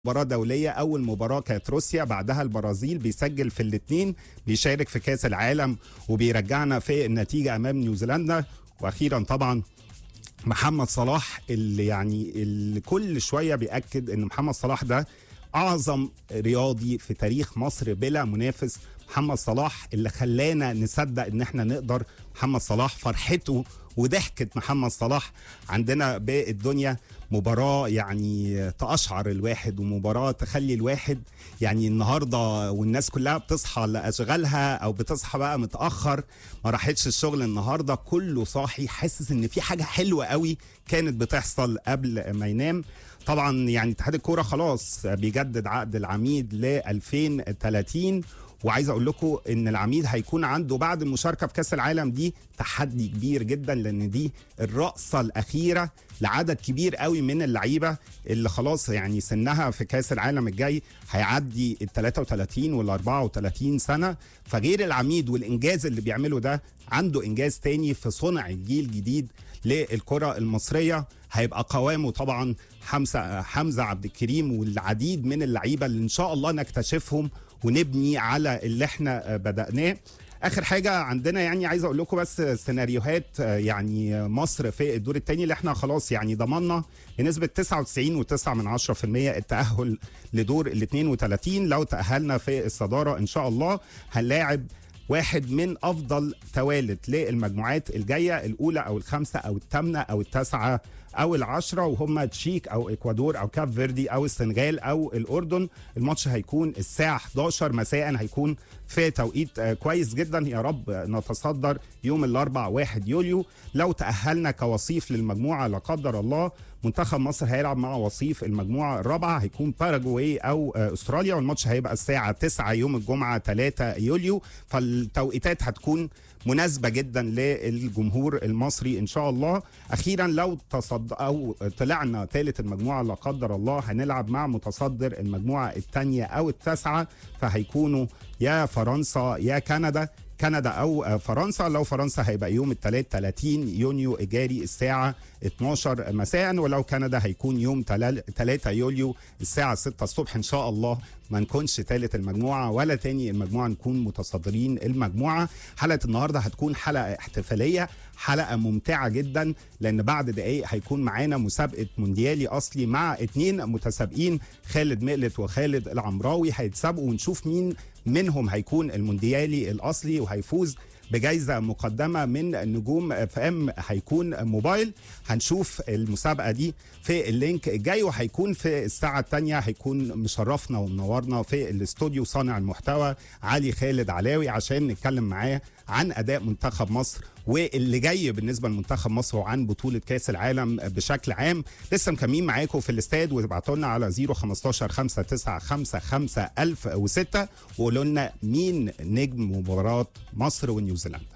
مباراة دولية أول مباراة كانت روسيا بعدها البرازيل بيسجل في الاثنين بيشارك في كأس العالم وبيرجعنا في النتيجة أمام نيوزيلندا وأخيرا طبعا محمد صلاح اللي يعني اللي كل شوية بيأكد أن محمد صلاح ده أعظم رياضي في تاريخ مصر بلا منافس محمد صلاح اللي خلانا نصدق ان احنا نقدر محمد صلاح فرحته وضحكة محمد صلاح عندنا بالدنيا مباراة يعني تأشعر الواحد ومباراة تخلي الواحد يعني النهاردة والناس كلها بتصحى لأشغالها أو بتصحى بقى متأخر ما راحتش الشغل النهاردة كله صاحي حاسس إن في حاجة حلوة قوي كانت بتحصل قبل ما ينام طبعا يعني اتحاد الكورة خلاص بيجدد عقد العميد ل 2030 وعايز اقول لكم ان العميد هيكون عنده بعد المشاركه في كاس العالم دي تحدي كبير جدا لان دي الرأسه الاخيره لعدد كبير قوي من اللعيبه اللي خلاص يعني سنها في كاس العالم الجاي هيعدي ال 33 وال 34 سنه فغير العميد والانجاز اللي بيعمله ده عنده انجاز تاني في صنع الجيل الجديد للكره المصريه هيبقى قوامه طبعا حمزه حمزه عبد الكريم والعديد من اللعيبه اللي ان شاء الله نكتشفهم ونبني على اللي احنا بدأناه اخر حاجه عندنا يعني عايز اقول لكم بس سيناريوهات يعني مصر في الدور الثاني اللي احنا خلاص يعني ضمننا بنسبه 99.9 من 10% التاهل لدور ال 32 لو تاهلنا في الصداره ان شاء الله هنلاعب واحد من افضل توالت للمجموعات الجايه الاولى او الخامسه او الثامنه او التاسعه او العشرة وهم تشيك او اكوادور او كاب فيردي او السنغال او الاردن الماتش هيكون الساعه 11 مساء هيكون في توقيت كويس جدا يا رب نتصدر يوم الاربع 1 يوليو لو تاهلنا كوصيف للمجموعه لا قدر الله منتخب مصر هيلعب مع وصيف المجموعه الرابعه هيكون باراجواي او استراليا والماتش هيبقى الساعه 9 يوم الجمعه 3 يوليو فالتوقيتات هتكون مناسبه جدا للجمهور المصري ان شاء الله اخيرا لو تصد او طلعنا ثالث المجموعه لا قدر الله هنلعب مع متصدر المجموعه الثانيه او التاسعه فهيكونوا يا فرنسا يا كندا كندا او فرنسا لو فرنسا هيبقى يوم الثلاث 30 يونيو اجاري الساعه 12 مساء ولو كندا هيكون يوم 3 يوليو الساعه 6 الصبح ان شاء الله ما نكونش ثالث المجموعه ولا تاني المجموعه نكون متصدرين المجموعه حلقه النهارده هتكون حلقه احتفاليه حلقه ممتعه جدا لان بعد دقائق هيكون معانا مسابقه مونديالي اصلي مع اتنين متسابقين خالد مقلت وخالد العمراوي هيتسابقوا ونشوف مين منهم هيكون المونديالي الاصلي وهيفوز بجائزة مقدمة من نجوم اف ام هيكون موبايل هنشوف المسابقة دي في اللينك الجاي وهيكون في الساعة الثانية هيكون مشرفنا ومنورنا في الاستوديو صانع المحتوى علي خالد علاوي عشان نتكلم معاه عن أداء منتخب مصر واللي جاي بالنسبه لمنتخب مصر وعن بطوله كاس العالم بشكل عام لسه مكملين معاكم في الاستاد وابعتوا لنا على 015 5955 1006 وقولوا لنا مين نجم مباراه مصر ونيوزيلندا